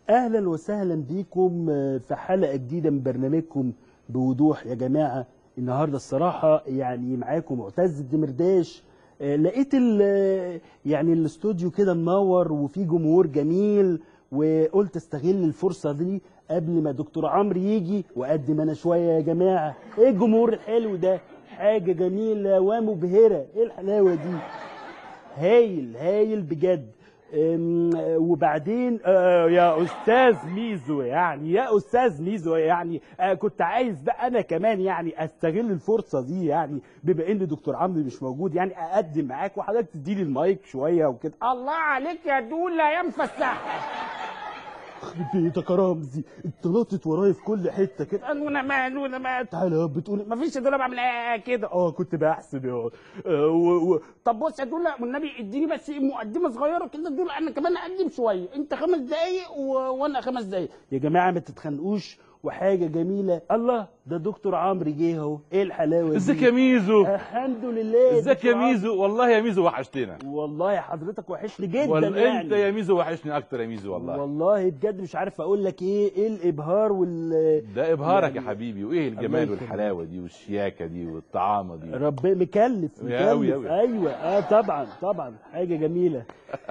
اهلا وسهلا بيكم في حلقه جديده من برنامجكم بوضوح يا جماعه النهارده الصراحه يعني معاكم معتز الدمرداش آه، لقيت ال- يعني الاستوديو كده منور وفي جمهور جميل وقلت استغل الفرصه دي قبل ما دكتور عمرو يجي واقدم انا شويه يا جماعه ايه الجمهور الحلو ده حاجه جميله ومبهره ايه الحلاوه دي هايل هايل بجد أم، وبعدين آه، يا استاذ ميزو يعني يا استاذ ميزو يعني آه، كنت عايز بقى انا كمان يعني استغل الفرصه دي يعني بما ان دكتور عمرو مش موجود يعني اقدم معاك وحضرتك تديني المايك شويه وكده الله عليك يا دولة يا مفسحة يخرب بيتك يا رمزي انت نطت ورايا في كل حته كده انا مال وانا مال تعالى يا بتقول مفيش يا دولة بعمل ايه كده اه كنت بحسب يا آه، و- و- طب بص يا دولة والنبي اديني بس مقدمة صغيرة كده دولة انا كمان اقدم شوية انت خمس دقايق و... وانا خمس دقايق يا جماعه ما تتخانقوش وحاجه جميله الله ده دكتور عمرو جه اهو ايه الحلاوه دي ازيك يا ميزو الحمد لله ازيك دكتور يا عمرو. ميزو والله يا ميزو وحشتنا والله حضرتك وحشني جدا وال... يعني انت يا ميزو وحشني اكتر يا ميزو والله والله بجد مش عارف اقول لك ايه ايه الابهار وال ده ابهارك يا يعني- حبيبي وايه الله الجمال يخليك. والحلاوه دي والشياكه دي والطعامه دي رب مكلف يا أوي مكلف أوي. ايوه اه طبعا طبعا حاجه جميله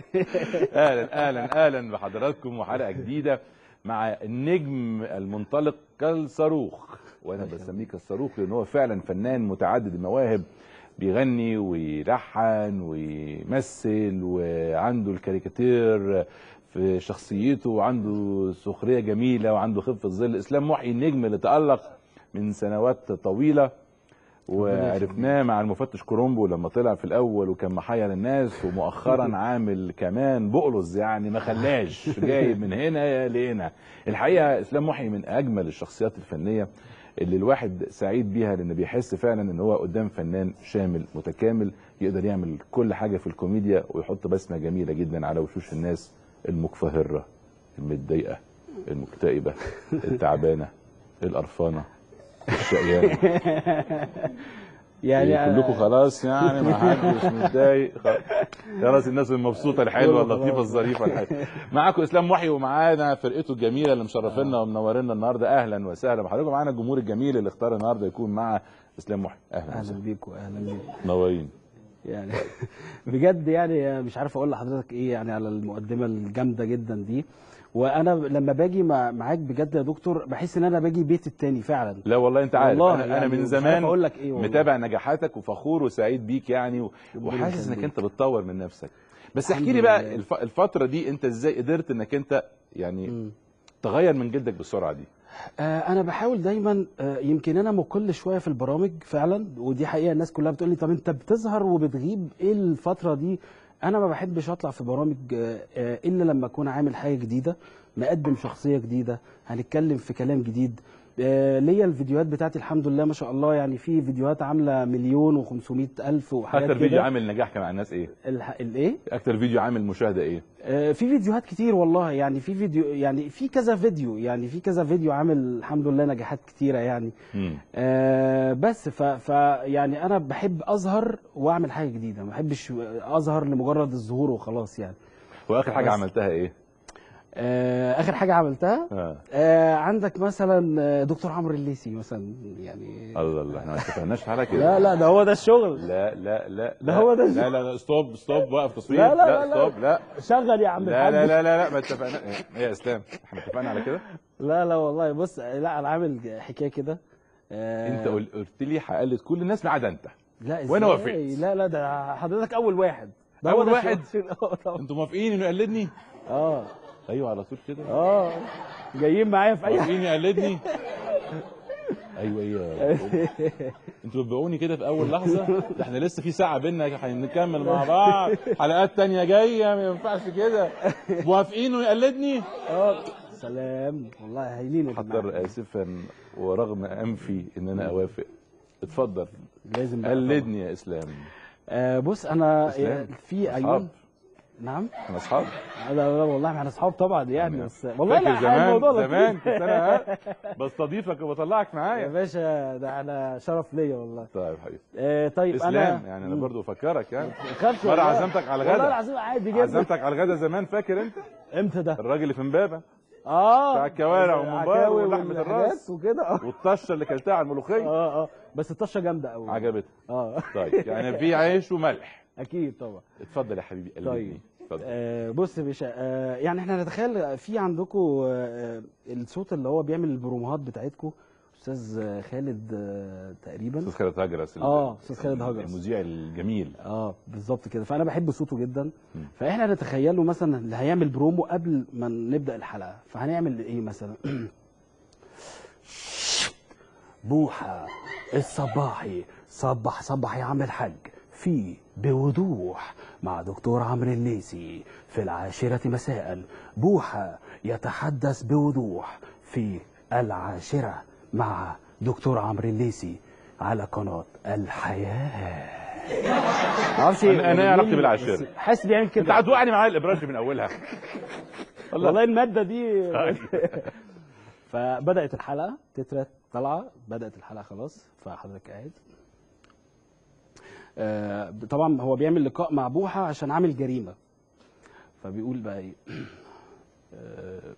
اهلا اهلا اهلا بحضراتكم وحلقه جديده مع النجم المنطلق كالصاروخ وانا بسميه كالصاروخ لان هو فعلا فنان متعدد المواهب بيغني ويلحن ويمثل وعنده الكاريكاتير في شخصيته وعنده سخريه جميله وعنده خفه ظل اسلام محي النجم اللي تالق من سنوات طويله وعرفناه مع المفتش كرومبو لما طلع في الاول وكان محير الناس ومؤخرا عامل كمان بقلص يعني ما خلاش جاي من هنا لهنا الحقيقه اسلام محي من اجمل الشخصيات الفنيه اللي الواحد سعيد بيها لان بيحس فعلا ان هو قدام فنان شامل متكامل يقدر يعمل كل حاجه في الكوميديا ويحط بسمه جميله جدا على وشوش الناس المكفهره المتضايقه المكتئبه التعبانه القرفانه الشقيانه يعني يعني كلكم خلاص يعني ما حدش متضايق خلاص. خلاص الناس المبسوطه الحلوه كله اللطيفه خلاص. الظريفه الحلوه معاكم اسلام محي ومعانا فرقته الجميله اللي مشرفينا ومنورينا النهارده اهلا وسهلا بحضراتكم معانا الجمهور الجميل اللي اختار النهارده يكون مع اسلام محي اهلا اهلا وسهلا بيكم اهلا بيكم منورين يعني بجد يعني مش عارف اقول لحضرتك ايه يعني على المقدمه الجامده جدا دي وانا لما باجي مع معاك بجد يا دكتور بحس ان انا باجي بيت التاني فعلا لا والله انت عارف والله انا, أنا يعني من مش عارف زمان أقول لك إيه والله. متابع نجاحاتك وفخور وسعيد بيك يعني و- ربنا وحاسس انك يخليك. انت بتطور من نفسك بس الحمد احكي لي بقى لله. الف- الفتره دي انت ازاي قدرت انك انت يعني مم. تغير من جلدك بالسرعه دي آه انا بحاول دايما آه يمكن انا مقل شويه في البرامج فعلا ودي حقيقه الناس كلها بتقول لي طب انت بتظهر وبتغيب ايه الفتره دي انا ما بحبش اطلع في برامج آه آه الا لما اكون عامل حاجه جديده مقدم شخصيه جديده هنتكلم في كلام جديد آه ليا الفيديوهات بتاعتي الحمد لله ما شاء الله يعني في فيديوهات عامله مليون و500 الف وحاجات اكتر فيديو كده عامل نجاح كان مع الناس ايه الح... الايه اكتر فيديو عامل مشاهده ايه آه، في فيديوهات كتير والله يعني في فيديو يعني في كذا فيديو يعني في كذا فيديو عامل الحمد لله نجاحات كتيره يعني مم. آه بس ف, ف يعني انا بحب اظهر واعمل حاجه جديده ما بحبش اظهر لمجرد الظهور وخلاص يعني واخر حاجه بس. عملتها ايه آه اخر حاجه عملتها آه. آه عندك مثلا آه، دكتور عمرو الليثي مثلا يعني الله الله احنا ما اتفقناش على كده لا لا ده هو ده الشغل لا لا لا ده هو ده لا لا لا ستوب ستوب وقف تصوير لا لا لا لا. ستوب لا شغل يا عم لا الحاج. لا لا لا لا ما اتفقنا ايه يا اسلام احنا اتفقنا على كده لا لا والله بص لا انا عامل حكايه كده آه انت قل- قلت لي هقلد كل الناس ما عدا انت لا وأنا إزاي؟ وافقت. لا لا ده حضرتك اول واحد ده أول هو ده واحد؟ الشغل. اه طبعا. انتوا موافقين انه يقلدني اه ايوه على طول كده اه جايين معايا في اي حاجه موافقين يقلدني ايوه ايه انتوا بتبيعوني كده في اول لحظه ده احنا لسه في ساعه بينا هنكمل مع بعض حلقات تانية جايه ما ينفعش كده موافقين انه يقلدني اه سلام والله هايلين يا جماعة. اضطر اسفا ورغم انفي ان انا اوافق اتفضل لازم بقى قلدني يا اسلام طبعاً. آه بص انا إسلام. في أصحاب. ايام نعم احنا اصحاب لا لا والله احنا اصحاب طبعا يعني تمام. بس والله فاكر لا زمان الموضوع لطيف. زمان كنت انا ها بستضيفك وبطلعك يا معايا باشا ده انا شرف ليا والله طيب حبيبي آه طيب اسلام انا يعني انا مم. برضو بفكرك يعني ما تخافش مره والله. عزمتك على والله غدا العظيم عادي جدا عزمتك على الغدا زمان فاكر انت امتى ده الراجل اللي في امبابه اه بتاع الكوارع والممبار العكاوي ولحمة والحاجات الراس. وكده اه والطشه اللي كلتها على الملوخيه اه اه بس الطشه جامده قوي عجبتك اه طيب يعني في عيش وملح اكيد طبعا اتفضل يا حبيبي قلبي طيب. اتفضل آه بص يا باشا آه يعني احنا نتخيل في عندكم آه الصوت اللي هو بيعمل البروموهات بتاعتكم استاذ آه، خالد آه تقريبا استاذ خالد هجرس ال- آه، أستاذ خالد هجرس. المذيع الجميل اه بالظبط كده فانا بحب صوته جدا مم. فاحنا نتخيله مثلا اللي هيعمل برومو قبل ما نبدا الحلقه فهنعمل ايه مثلا بوحه الصباحي صبح صبح يا عم الحاج في بوضوح مع دكتور عمرو الليسي في العاشرة مساء بوحة يتحدث بوضوح في العاشرة مع دكتور عمرو الليسي على قناة الحياة معرفش أنا- أنا إيه علاقتي بالعاشرة؟ بس حاسس بيعمل انت كده هتوقعني معايا الابراج من اولها والله المادة دي فبدأت الحلقة تترة طالعة بدأت الحلقة خلاص فحضرتك قاعد آه، طبعا هو بيعمل لقاء مع بوحة عشان عامل جريمة فبيقول بقى ايه آه،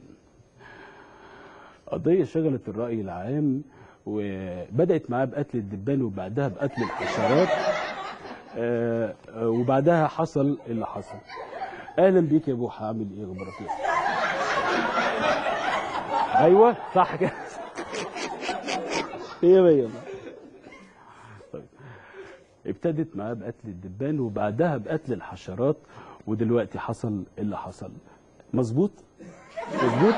قضية شغلت الرأي العام وبدأت معاه بقتل الدبان وبعدها بقتل الحشرات آه، آه، وبعدها حصل اللي حصل اهلا بيك يا بوحة عامل ايه اخبارك ايه ايوه صح كده هي مية طيب. ابتدت معاه بقتل الدبان وبعدها بقتل الحشرات ودلوقتي حصل اللي حصل مظبوط مظبوط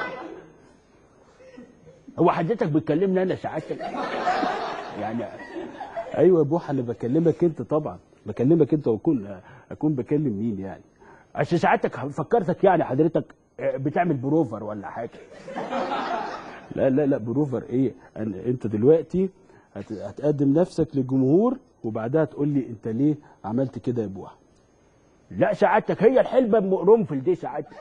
هو حضرتك بتكلمني انا سعادتك يعني ايوه يا بوحة انا بكلمك انت طبعا بكلمك انت واكون اكون بكلم مين يعني عشان سعادتك فكرتك يعني حضرتك بتعمل بروفر ولا حاجه لا لا لا بروفر ايه أنا انت دلوقتي هت- هتقدم نفسك للجمهور وبعدها تقول لي انت ليه عملت كده يا بوحة لا سعادتك هي الحلبه المقرنفل دي سعادتك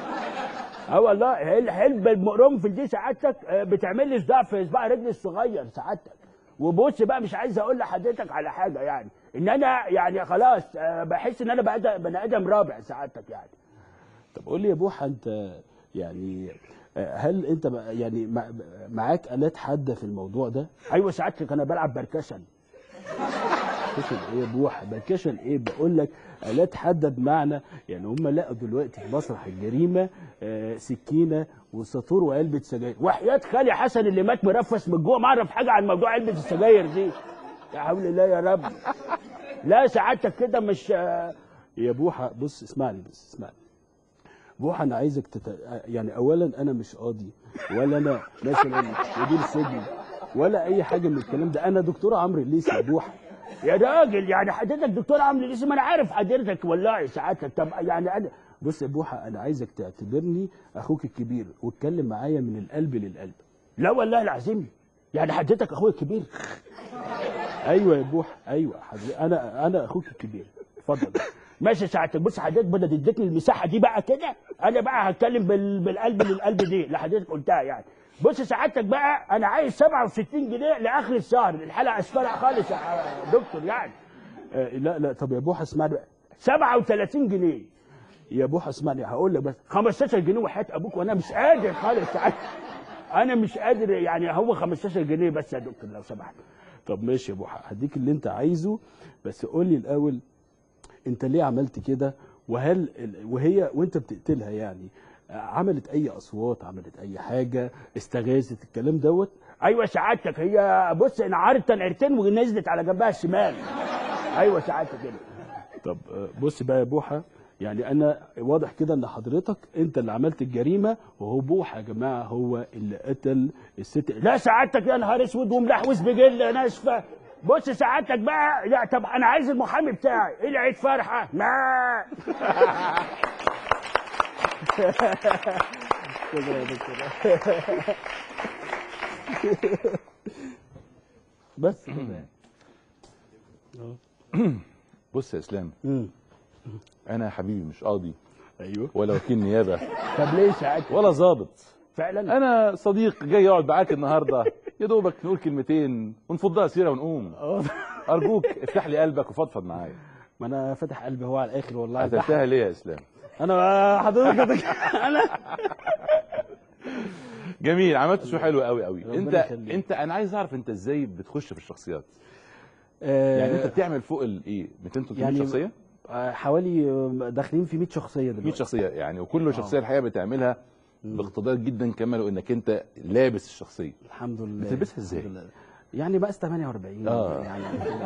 اه والله هي الحلبه المقرنفل دي سعادتك آه، بتعمل لي صداع في صباع رجلي الصغير سعادتك وبص بقى مش عايز اقول لحضرتك على حاجه يعني ان انا يعني خلاص آه، بحس ان انا بقى آدم- بني ادم رابع سعادتك يعني طب قول لي يا بوحة انت يعني آه، هل انت بقى- يعني مع- معاك آلات حادة في الموضوع ده؟ ايوه سعادتك انا بلعب بركشن بركشن ايه يا بوحة؟ بركشن ايه؟ بقول لك آلات حادة بمعنى يعني هم لقوا دلوقتي في مسرح الجريمة آه، سكينة وساطور وعلبة سجاير وحياة خالي حسن اللي مات مرفس من الجوع ما اعرف حاجه عن موضوع علبه السجاير دي يا حول الله يا رب لا سعادتك كده مش آه، يا بوحة بص اسمعني بس اسمعني بوحة أنا عايزك تت... يعني أولا أنا مش قاضي ولا أنا مثلا مدير سجن ولا أي حاجة من الكلام ده أنا دكتور عمرو الليثي يا بوحة يا راجل يعني حضرتك دكتور عامل لسه ما انا عارف حضرتك والله سعادتك طب يعني انا بص يا بوحة أنا عايزك تعتبرني أخوك الكبير واتكلم معايا من القلب للقلب لا والله العظيم يعني حضرتك اخويا الكبير أيوه يا بوحة أيوه حضر... أنا أنا أخوك الكبير اتفضل ماشي سعادتك بص حضرتك بدل اديتني المساحه دي بقى كده انا بقى هتكلم بال... بالقلب للقلب دي اللي حضرتك قلتها يعني بص سعادتك بقى انا عايز 67 جنيه لاخر الشهر الحلقه اسفلها خالص يا دكتور يعني آه لا لا طب يا بوحة اسمعني بقى 37 جنيه يا بوحة اسمعني هقول لك بس 15 جنيه وحياه ابوك وانا مش قادر خالص سعادتك انا مش قادر يعني هو 15 جنيه بس يا دكتور لو سمحت طب ماشي يا بوحة هديك اللي انت عايزه بس قول لي الاول انت ليه عملت كده وهل ال- وهي وانت بتقتلها يعني عملت اي اصوات عملت اي حاجه استغاثت الكلام دوت ايوه سعادتك هي بص انعرت تنعرتين ونزلت على جنبها الشمال ايوه سعادتك كده طب آه، بص بقى يا بوحة يعني انا واضح كده ان حضرتك انت اللي عملت الجريمه وهو بوحة يا جماعه هو اللي قتل الست لا سعادتك يا نهار اسود وملحوس بجل ناشفه بص سعادتك بقى لا طب انا عايز المحامي بتاعي ايه العيد فرحه ما شكرا يا دكتور بس كده يعني. بص يا اسلام مم. انا يا حبيبي مش قاضي ايوه ولا وكيل نيابه طب ليه سعادتك ولا ظابط فعلا انا صديق جاي يقعد معاك النهارده يا دوبك نقول كلمتين ونفضها سيره ونقوم اه ارجوك افتح لي قلبك وفضفض معايا ما انا فاتح قلبي هو على الاخر والله قتلتها ليه يا اسلام انا حضرتك انا جميل عملت شو حلو قوي قوي ربنا انت يخليك. انت انا عايز اعرف انت ازاي بتخش في الشخصيات آه، يعني انت بتعمل فوق الايه 200 300 يعني شخصيه آه، حوالي آه، داخلين في 100 شخصيه 100 دلوقتي شخصيه يعني وكل شخصيه الحقيقه بتعملها باقتدار جدا كما لو انك انت لابس الشخصيه الحمد لله بتلبسها ازاي؟ الحمد لله. يعني مقاس 48 آه. يعني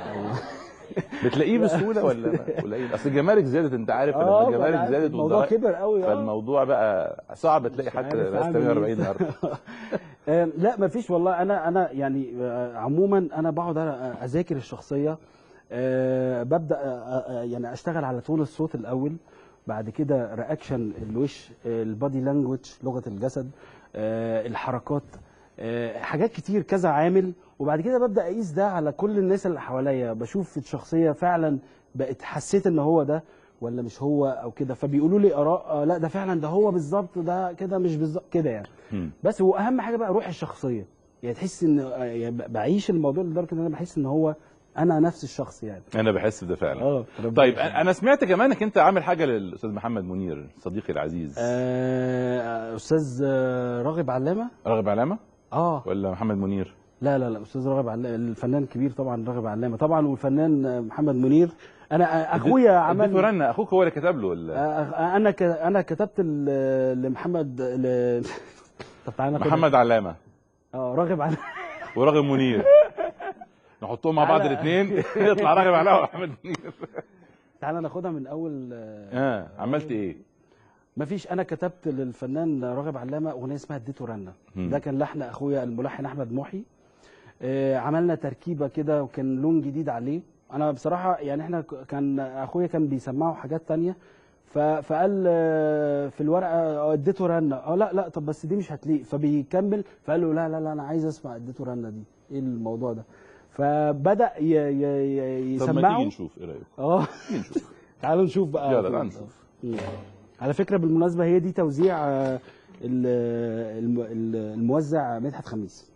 بتلاقيه بسهوله ولا قليل اصل الجمارك زادت انت عارف لما اه الجمارك أنا عارف زادت الموضوع والضرائب- كبر قوي اه فالموضوع بقى صعب تلاقي مش حتى عارف ناس أعمل 48 إيه. النهارده آه، لا مفيش والله انا انا يعني آه، عموما انا بقعد أ- اذاكر الشخصيه آه، ببدا آه، آه، يعني اشتغل على تون الصوت الاول بعد كده رياكشن الوش آه، البادي لانجوج لغه الجسد آه، الحركات آه، حاجات كتير كذا عامل وبعد كده ببدا اقيس ده على كل الناس اللي حواليا بشوف الشخصيه فعلا بقت حسيت ان هو ده ولا مش هو او كده فبيقولوا لي اراء آه، لا ده فعلا ده هو بالظبط ده كده مش بالظبط كده يعني مم. بس هو اهم حاجه بقى روح الشخصيه يعني تحس ان يعني بعيش الموضوع لدرجه ان انا بحس ان هو انا نفس الشخص يعني انا بحس بده فعلا اه طيب انا أنا سمعت كمان انك انت عامل حاجه للاستاذ محمد منير صديقي العزيز آه استاذ آه، راغب علامه راغب علامه اه ولا محمد منير لا لا لا استاذ راغب علامه الفنان الكبير طبعا راغب علامه طبعا والفنان آه، محمد منير انا آه، اخويا اديته عمل رنه اخوك هو اللي كتب له ولا آه، انا ك... انا كتبت ال- لمحمد ل... طب تعالى ناخد- محمد علامه اه راغب علامه وراغب منير نحطهم مع بعض تعالى. الاثنين يطلع راغب علامه ومحمد منير تعالى ناخدها من اول آه، اه عملت ايه؟ مفيش انا كتبت للفنان راغب علامه اغنيه اسمها اديته رنه مم. ده كان لحن اخويا الملحن احمد محي آه، عملنا تركيبه كده وكان لون جديد عليه انا بصراحه يعني احنا ك- كان اخويا كان بيسمعه حاجات تانية ف- فقال آه، في الورقه آه، اديته رنه اه لا لا طب بس دي مش هتليق فبيكمل فقال له لا لا لا انا عايز اسمع اديته رنه دي ايه الموضوع ده فبدا ي- ي- ي- طب ما تيجي يسمعه نشوف ايه رايك؟ اه تيجي نشوف تعالوا نشوف بقى يلا تعالوا نشوف مم. على فكره بالمناسبه هي دي توزيع آه، ال- الم- ال- الموزع مدحت خميس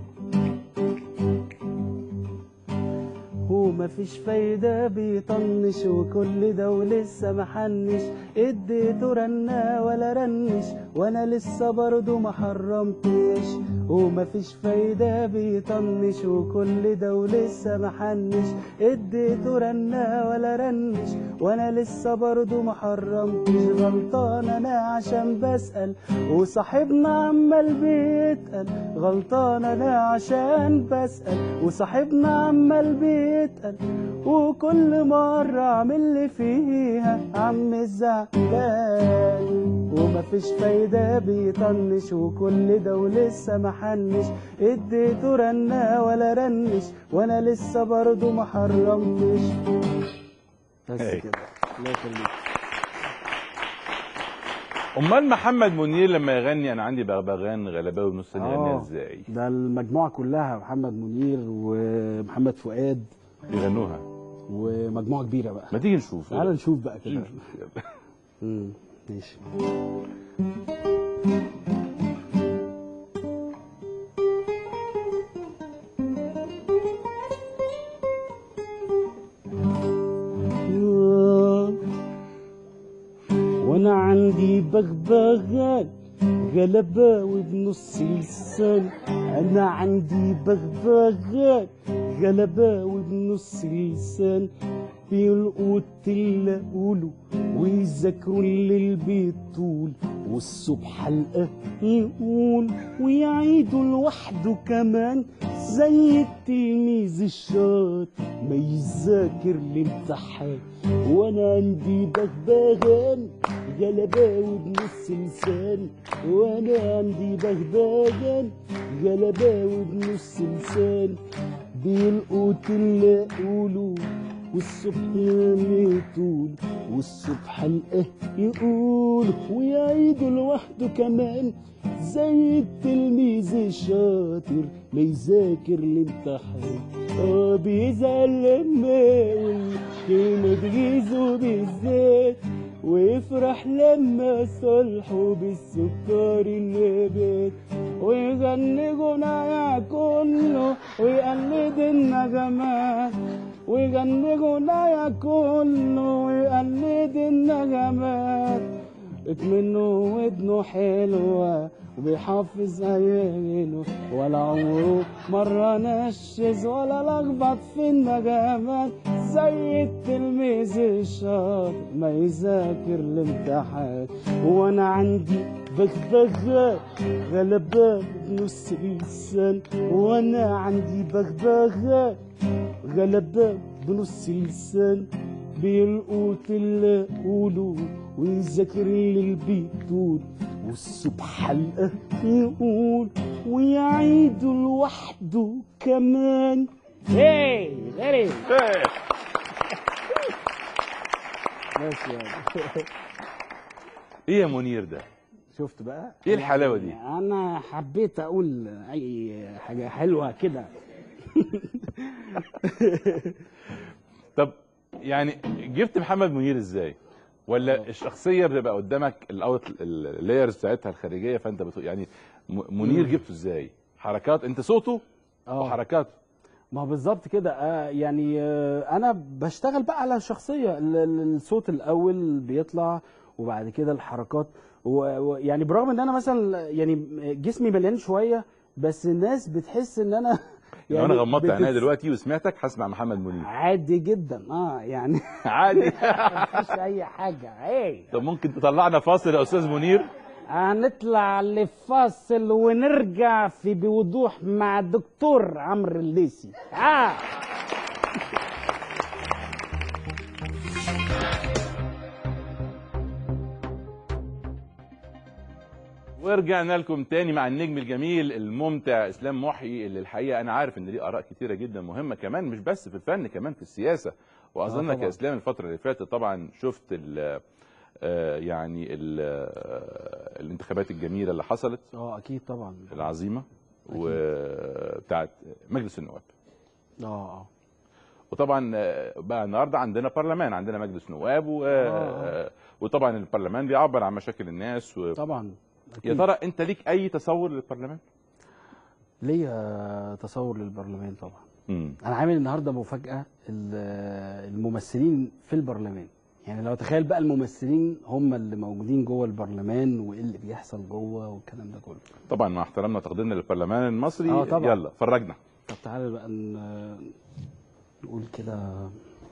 هو مفيش فايدة بيطنش وكل ده ولسه محنش اديته رنة ولا رنش وانا لسه برضه ما حرمتش هو مفيش فايدة بيطنش وكل ده ولسه محنش اديته رنة ولا رنش وانا لسه برضه ما حرمتش غلطان انا عشان بسأل وصاحبنا عمال بيتقل غلطان انا عشان بسأل وصاحبنا عمال بيتقل وكل مرة اعمل لي فيها عم الزعلان ومفيش فايدة بيطنش وكل ده ولسه محنش اديته رنة ولا رنش وانا لسه برضه ما حرمتش بس هاي. كده الله يخليك امال محمد منير لما يغني انا عندي بغبغان غلباوي بنص ثانيه يغنيها آه. ازاي؟ ده المجموعة كلها محمد منير ومحمد فؤاد بيغنوها ومجموعة كبيرة بقى ما تيجي نشوف تعال نشوف بقى تيجي كده نشوف يلا. مم، ماشي وانا عندي بغبغان غلباوي بنص لسان انا عندي بغبغان غلباوي بنص لسان بيلقوا اللي اقوله ويذاكروا اللي البيت طول والصبح القى يقول ويعيدوا لوحده كمان زي التلميذ الشاطر ما يذاكر الامتحان وانا عندي بغبغان غلباوي بنص لسان وانا عندي بغبغان غلباوي بنص لسان بيلقوا اللي اقوله والصبح يطول والصبح القاه يقول ويعيدوا لوحده كمان زي التلميذ الشاطر ما يذاكر الامتحان اه بيزعل لما يقول كلمة تغيظه بالذات ويفرح لما صالحه بالسكر النبات ويغني غنايا كله ويقلد النغمات ويغني غنايا كله ويقلد النغمات منه ودنه حلوة وبيحافظ عينه ولا عمره مرة نشز ولا لخبط في النجمات زي التلميذ الشاطر ما يذاكر الامتحان وانا عندي بغبغاء غلبان بنص لسان وانا عندي بغبغاء غلبان بنص لسان بيلقط اللي قوله ويذاكر اللي بيقول والصبح حلقة يقول ويعيد لوحده كمان هي غيري بس يعني ايه يا منير ده شفت بقى ايه الحلاوه دي انا حبيت اقول اي حاجه حلوه كده طب يعني جبت محمد منير ازاي ولا الشخصيه بتبقى قدامك الاوت اللايرز بتاعتها الخارجيه فانت بتقول يعني م- منير جبته ازاي حركات انت صوته اه وحركاته ما هو بالظبط كده آه يعني آه انا بشتغل بقى على الشخصيه ال- ال- الصوت الاول بيطلع وبعد كده الحركات و- و- يعني برغم ان انا مثلا يعني جسمي مليان شويه بس الناس بتحس ان انا يعني انا غمضت بتت- عينيا دلوقتي وسمعتك هسمع محمد منير عادي جدا اه يعني عادي مفيش اي حاجه ايه طب ممكن تطلعنا فاصل يا استاذ منير هنطلع لفاصل ونرجع في بوضوح مع الدكتور عمرو الليسي آه. ورجعنا لكم تاني مع النجم الجميل الممتع اسلام محيي اللي الحقيقه انا عارف ان ليه اراء كتيره جدا مهمه كمان مش بس في الفن كمان في السياسه واظنك طبعاً. يا اسلام الفتره اللي فاتت طبعا شفت ال آه، يعني ال آه، الانتخابات الجميله اللي حصلت اه اكيد طبعا العظيمه وبتاعت مجلس النواب اه اه وطبعا آه، بقى النهارده عندنا برلمان عندنا مجلس نواب و... آه. وطبعا البرلمان بيعبر عن مشاكل الناس و... طبعا يا أكيد. ترى انت ليك اي تصور للبرلمان؟ ليا تصور للبرلمان طبعا امم انا عامل النهارده مفاجاه ال- الممثلين في البرلمان يعني لو تخيل بقى الممثلين هم اللي موجودين جوه البرلمان وايه اللي بيحصل جوه والكلام ده كله طبعا مع احترامنا وتقديرنا للبرلمان المصري آه، طبعا. يلا فرجنا طب تعالى بقى ن- نقول كده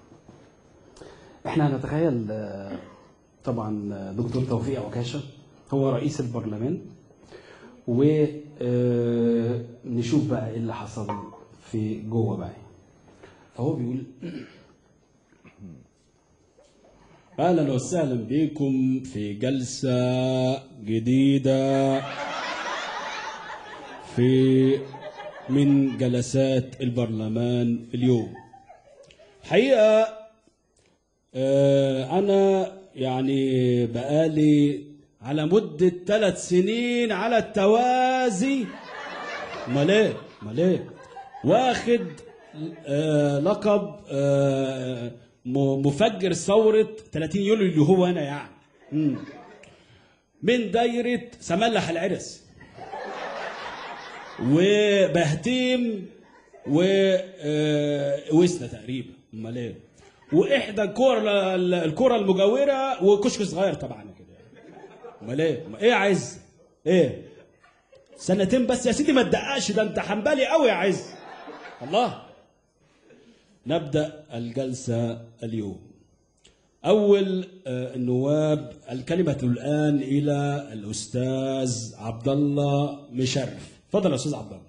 احنا هنتخيل آه، طبعا آه، دكتور توفيق عكاشة هو رئيس البرلمان ونشوف بقى ايه اللي حصل في جوه بقى فهو بيقول اهلا وسهلا بكم في جلسه جديده في من جلسات البرلمان اليوم حقيقة آه، أنا يعني بقالي على مدة ثلاث سنين على التوازي امال ايه امال ايه واخد آه لقب آه م- مفجر ثورة 30 يوليو اللي هو أنا يعني مم. من دايرة سملح العرس وبهتيم و آه، وسنا تقريبا امال ايه واحدى الكور الكره المجاوره وكشك صغير طبعا كده امال ايه أمال ايه يا عز ايه سنتين بس يا سيدي ما تدققش ده انت حنبلي قوي يا عز الله نبدا الجلسه اليوم أول آه، النواب الكلمة الآن إلى الأستاذ عبد الله مشرف تفضل يا أستاذ عبد الله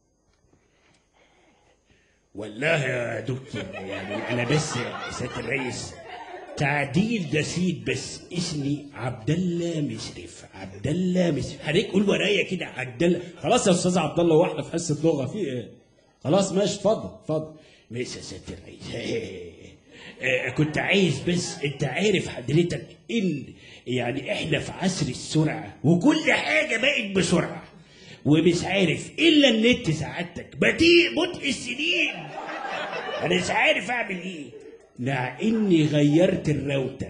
والله يا دكتور يعني انا بس يا سياده الرئيس تعديل بسيط بس اسمي عبد الله مشرف عبد الله مشرف حضرتك قول ورايا كده عبد الله خلاص يا أستاذ عبد الله واحنا في حصة لغة في إيه؟ خلاص ماشي اتفضل اتفضل ماشي يا سياده الرئيس آه، كنت عايز بس انت عارف حضرتك ان يعني احنا في عصر السرعه وكل حاجه بقت بسرعه ومش عارف الا النت سعادتك بطيء بطء السنين انا مش عارف اعمل ايه مع اني غيرت الراوتر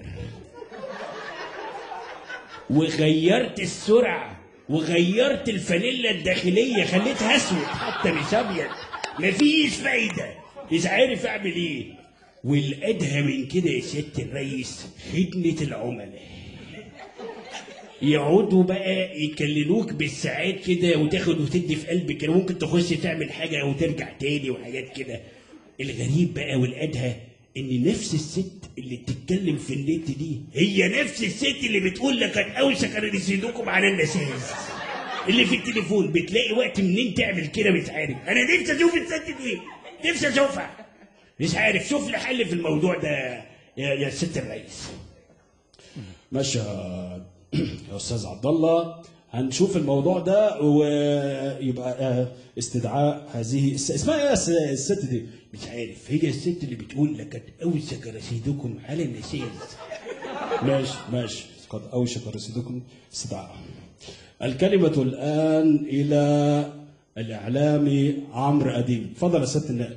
وغيرت السرعه وغيرت الفانيلا الداخليه خليتها اسود حتى مش ابيض مفيش فايده مش عارف اعمل ايه والادهى من كده يا سياده الرئيس خدمه العملاء يقعدوا بقى يكللوك بالساعات كده وتاخد وتدي في قلبك كده ممكن تخش تعمل حاجه وترجع تاني وحاجات كده الغريب بقى والادهى ان نفس الست اللي بتتكلم في النت دي هي نفس الست اللي بتقول لك قد اوشك ان يسيدوكم على النساز اللي في التليفون بتلاقي وقت منين تعمل كده مش عارف انا نفسي اشوف الست دي نفسي اشوفها مش عارف شوف لي حل في الموضوع ده يا يا ست الرئيس ماشي يا يا استاذ عبد الله هنشوف الموضوع ده ويبقى آه، استدعاء هذه الس... اسمها ايه الس- الست دي؟ مش عارف هي الست اللي بتقول لقد اوشك رصيدكم على النسيز ماشي ماشي قد اوشك رصيدكم استدعاء الكلمة الآن إلى الإعلامي عمرو أديب اتفضل يا سيادة النائب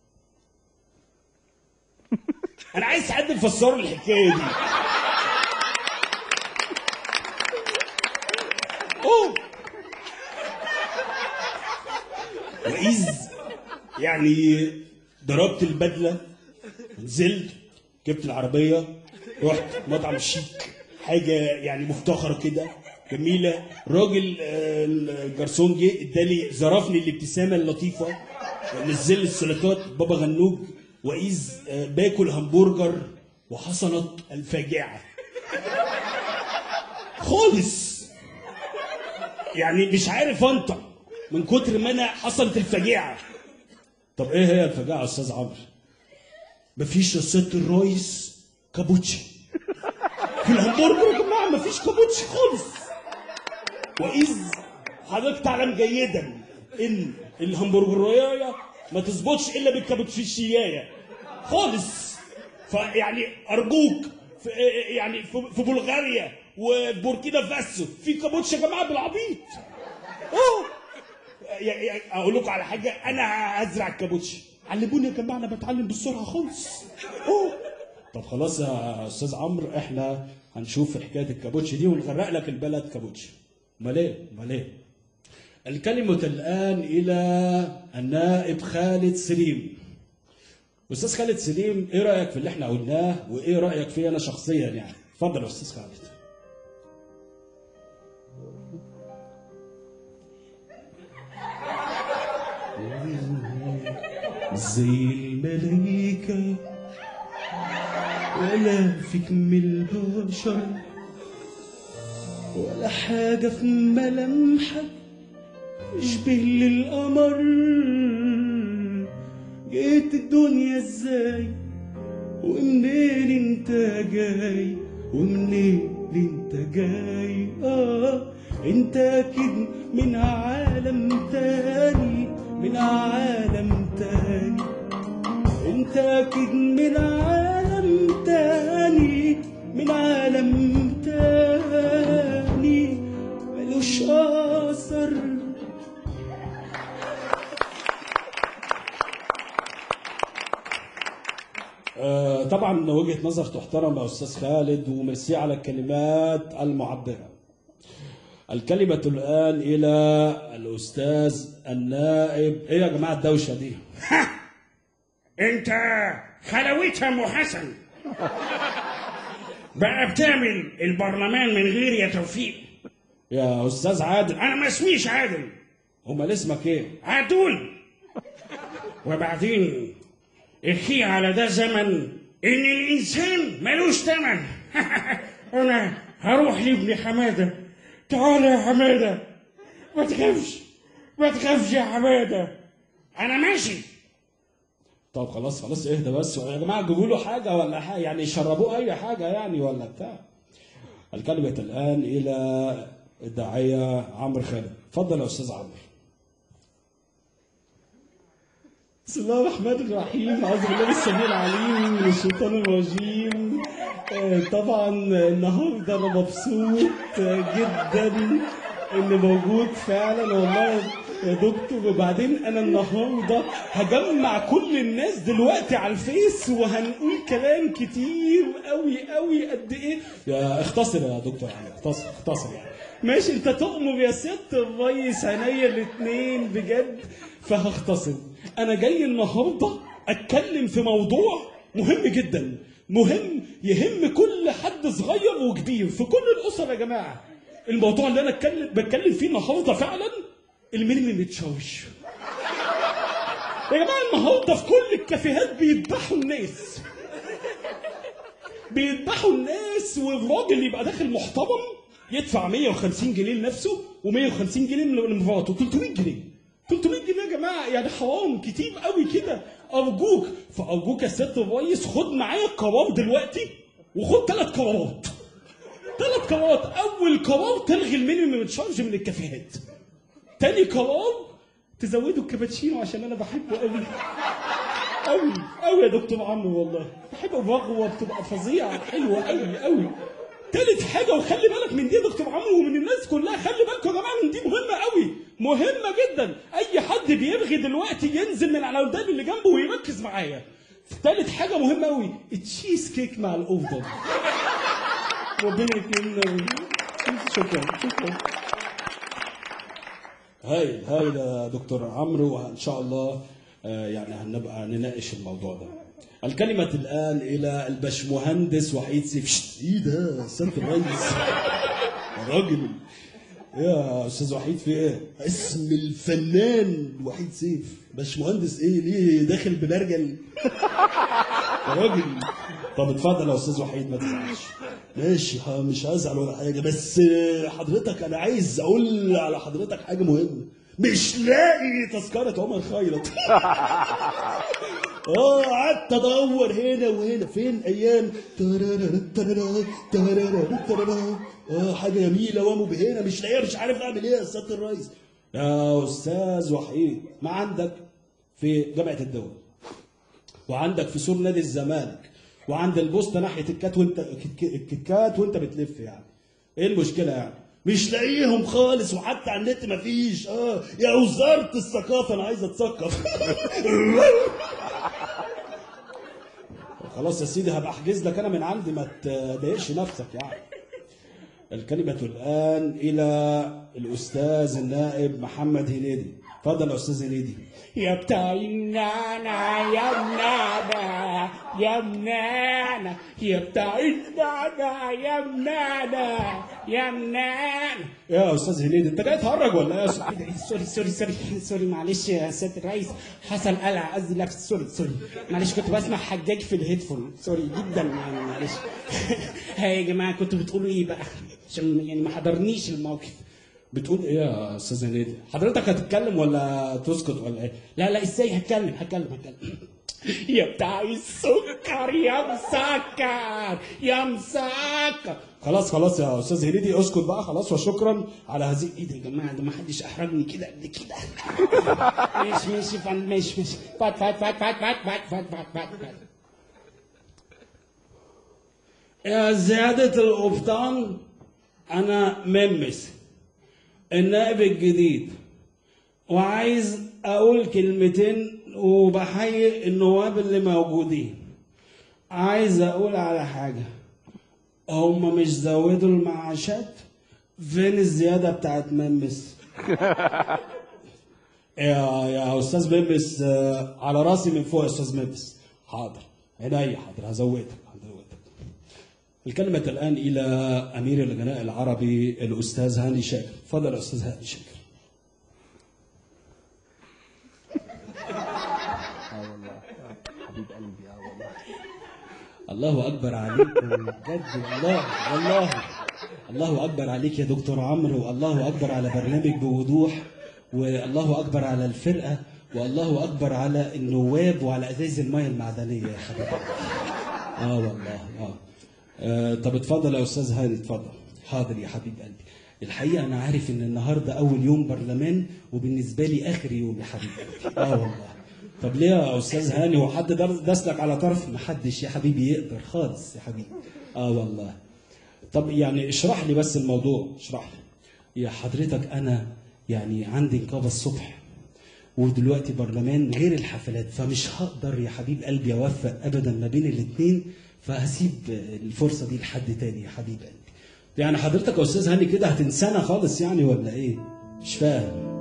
أنا عايز حد يفسر لي الحكاية دي أوه وإذ يعني ضربت البدلة نزلت جبت العربية رحت مطعم شيك حاجة يعني مفتخرة كده جميلة راجل آه، الجرسون جه ادالي ظرفني الابتسامة اللطيفة نزل لي السلطات بابا غنوج وإذ آه، باكل همبرجر وحصلت الفاجعة خالص يعني مش عارف انطق من كتر ما انا حصلت الفجيعه طب ايه هي الفجيعه يا استاذ عمرو مفيش يا ست الرئيس كابوتشي في الهمبرجر يا جماعه مفيش كابوتشي خالص واذ حضرتك تعلم جيدا ان الهمبرجرايه ما تظبطش الا بالكابوتشيايه خالص فيعني ارجوك في يعني في في بلغاريا وبوركينا فاسو في كابوتش يا جماعه بالعبيط اه يا- يا- اقول لكم على حاجه انا هزرع الكابوتشي علموني يا جماعه انا بتعلم بسرعه خالص اه طب خلاص يا استاذ عمرو احنا هنشوف حكايه الكابوتشي دي ونغرق لك البلد كابوتشي امال ايه امال ايه الكلمة الآن إلى النائب خالد سليم أستاذ خالد سليم إيه رأيك في اللي إحنا قلناه وإيه رأيك فيه أنا شخصيا يعني اتفضل يا أستاذ خالد زي الملايكة ولا فيك من البشر ولا حاجة في ملامحك اشبه للقمر جيت الدنيا ازاي ومنين انت جاي ومنين انت جاي اه انت اكيد من عالم تاني من عالم تاني انت اكيد من عالم تاني من عالم تاني ملوش اثر آه، طبعا وجهه نظر تحترم يا استاذ خالد وميرسي على الكلمات المعبره الكلمة الآن إلى الأستاذ النائب إيه يا جماعة الدوشة دي؟ انت خلويت يا ام حسن بقى بتعمل البرلمان من غير يا توفيق يا أستاذ عادل انا ما اسميش عادل أمال اسمك إيه؟ عدول وبعدين احكي على ده زمن ان الانسان ملوش تمن انا هروح لابن حماده تعال يا حماده ما تخافش ما تخافش يا حماده انا ماشي طب خلاص خلاص اهدى بس يا جماعة جيبوا له حاجة ولا حاجة يعني يشربوه أي حاجة يعني ولا بتاع الكلمة الآن إلى الداعية عمرو خالد اتفضل يا أستاذ عمرو بسم الله الرحمن الرحيم أعوذ بالله من السميع العليم من الشيطان الرجيم آه، طبعا النهارده أنا مبسوط جدا إن موجود فعلا والله يا دكتور وبعدين أنا النهارده هجمع كل الناس دلوقتي على الفيس وهنقول كلام كتير قوي قوي قد إيه يا اختصر يا دكتور يعني اختصر اختصر يعني ماشي انت تؤمر يا سياده الريس عينيا الاتنين بجد فهختصر انا جاي النهارده اتكلم في موضوع مهم جدا مهم يهم كل حد صغير وكبير في كل الاسر يا جماعه الموضوع اللي انا اتكلم بتكلم فيه النهارده فعلا المينيمم متشوش يا جماعه النهارده في كل الكافيهات بيذبحوا الناس بيذبحوا الناس والراجل يبقى داخل محترم يدفع 150 جنيه لنفسه و150 جنيه لمراته 300 جنيه 300 جنيه يا جماعه يعني حرام كتير قوي كده ارجوك فارجوك يا ست الريس خد معايا قرار دلوقتي وخد ثلاث قرارات ثلاث قرارات اول قرار تلغي المينيمم تشارج من الكافيهات تاني قرار تزودوا الكابتشينو عشان انا بحبه قوي قوي قوي يا دكتور عمرو والله بحب الرغوه بتبقى فظيعه حلوه قوي قوي تالت حاجه وخلي بالك من دي يا دكتور عمرو ومن الناس كلها خلي بالكم يا جماعه من دي مهمه قوي مهمه جدا اي حد بيرغي دلوقتي ينزل من على الباب اللي جنبه ويركز معايا تالت حاجه مهمه قوي التشيز كيك مع الاوفر ربنا يكرمنا شكرا شكرا هايل هايل يا دكتور عمرو وان شاء الله آه، يعني هنبقى نناقش الموضوع ده الكلمة الآن إلى البشمهندس وحيد سيف شت، إيه ده سيادة الرئيس يا راجل يا أستاذ وحيد في إيه؟ اسم الفنان وحيد سيف باشمهندس إيه ليه داخل ببرجل يا راجل طب اتفضل يا استاذ وحيد ما تزعلش ماشي ها، مش هزعل ولا حاجه بس آه، حضرتك انا عايز اقول على حضرتك حاجه مهمه مش لاقي تذكره عمر خيرت اه قعدت ادور هنا وهنا فين ايام ترارارا ترارا ترارارا ترارا. اه حاجه جميله ومبهره مش لاقيها مش عارف اعمل ايه يا سياده الريس يا استاذ وحيد ما عندك في جامعه الدول وعندك في سور نادي الزمالك وعند البوسطه ناحيه الكات وانت الكات وانت بتلف يعني ايه المشكله يعني مش لاقيهم خالص وحتى على النت مفيش اه يا وزاره الثقافه انا عايز اتثقف خلاص يا سيدي هبقى احجز لك انا من عندي ما تضايقش نفسك يعني الكلمة الآن إلى الأستاذ النائب محمد هنيدي اتفضل يا أستاذ هنيدي يا بتاع النعنع يا منعنع يا منعنع يا بتاع النعنع يا منعنع يا منعنع يا أستاذ هنيدي أنت جاي تهرج ولا إيه يا أستاذ إيه ده؟ سوري سوري سوري سوري معلش يا سيادة الرئيس حصل قلع قصدي لا سوري سوري معلش كنت بسمع حجاج في الهيدفون سوري جدا يعني معلش ها يا جماعة كنتوا بتقولوا ايه بقى عشان يعني ما حضرنيش الموقف بتقول إيه يا أستاذ هنيدي حضرتك هتتكلم ولا تسكت ولا إيه لا لا ازاي هتكلم هتكلم هتكلم يا بتاع السكر يا مسكر يا مسكر خلاص خلاص يا أستاذ هنيدي اسكت بقى خلاص وشكرا على هذه ايه ده يا جماعه ده ما حدش احرجني كده قبل كده ماشي ماشي فن ماشي ماشي فات فات فات فات فات فات فات فات فات فات يا زيادة القبطان أنا ممس النائب الجديد وعايز أقول كلمتين وبحيي النواب اللي موجودين عايز أقول على حاجة هم مش زودوا المعاشات فين الزيادة بتاعت ممس يا يا أستاذ ممس آه، على راسي من فوق يا أستاذ ممس حاضر عينيا حاضر هزودك هزودك الكلمة الآن إلى أمير الغناء العربي الأستاذ هاني شاكر تفضل يا أستاذ هاني شاكر الله أكبر عليك بجد والله والله الله أكبر عليك يا دكتور عمرو والله أكبر على برنامج بوضوح والله أكبر على الفرقة والله أكبر على النواب وعلى أزايز المياه المعدنية يا حبيبي اه والله اه آه، طب اتفضل يا استاذ هاني اتفضل حاضر يا حبيب قلبي الحقيقه انا عارف ان النهارده اول يوم برلمان وبالنسبه لي اخر يوم يا حبيب قلبي اه والله طب ليه يا استاذ هاني هو حد در- داسلك على طرف محدش يا حبيبي يقدر خالص يا حبيبي اه والله طب يعني اشرح لي بس الموضوع اشرح لي يا حضرتك انا يعني عندي نقابه الصبح ودلوقتي برلمان غير الحفلات فمش هقدر يا حبيب قلبي اوفق ابدا ما بين الاثنين فهسيب الفرصه دي لحد تاني يا حبيب قلبي يعني حضرتك يا استاذ هاني كده هتنسانا خالص يعني ولا ايه مش فاهم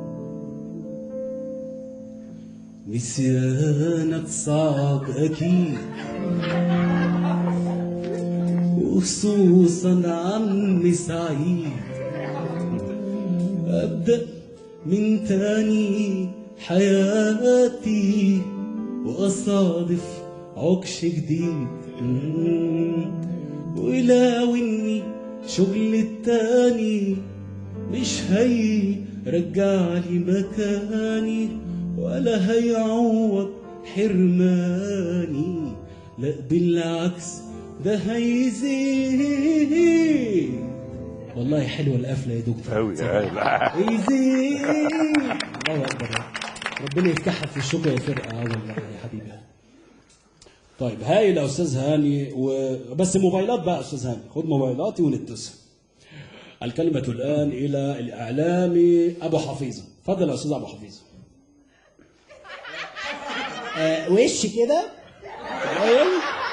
نسيانك صعب اكيد وخصوصا عمي سعيد وأبدأ من تاني حياتي وأصادف عكش جديد مم. ولو إني شغل التاني مش هيرجع لي مكاني ولا هيعوض حرماني لا بالعكس ده هيزيد والله حلوه القفله يا دكتور أوي يزيد الله اكبر ربنا يفتحها في الشوكه يا فرقه اه والله يا حبيبي طيب هايل يا استاذ هاني و... بس موبايلات بقى يا استاذ هاني خد موبايلاتي ونتصل الكلمة الآن إلى الإعلامي أبو حفيظة اتفضل يا أستاذ أبو حفيظة آه وش كده أيوة.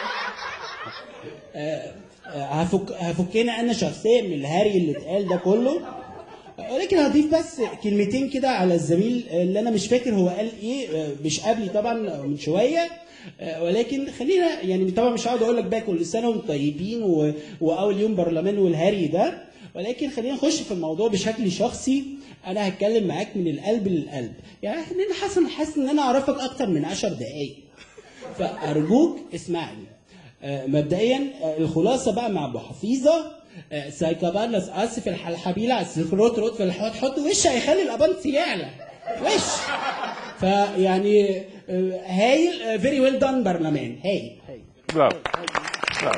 آه هفك هفكنا انا شخصيا من الهري اللي اتقال ده كله آه، ولكن هضيف بس كلمتين كده على الزميل اللي انا مش فاكر هو قال ايه آه، مش قبلي طبعا من شويه آه، ولكن خلينا يعني طبعا مش هقعد اقول لك بقى كل سنه وانتم طيبين و... واول يوم برلمان والهري ده ولكن خلينا نخش في الموضوع بشكل شخصي انا هتكلم معاك من القلب للقلب يعني انا حاسس حاسس ان انا اعرفك اكتر من عشر دقايق فارجوك اسمعني آه، مبدئيا آه، الخلاصه بقى مع ابو حفيظه آه، سايكابانس اسف الحلحبيله على السكروت روت في الحوض حط وش هيخلي الابانس يعلى وش فيعني آه، هايل فيري ويل دان برلمان هايل هايل برافو برافو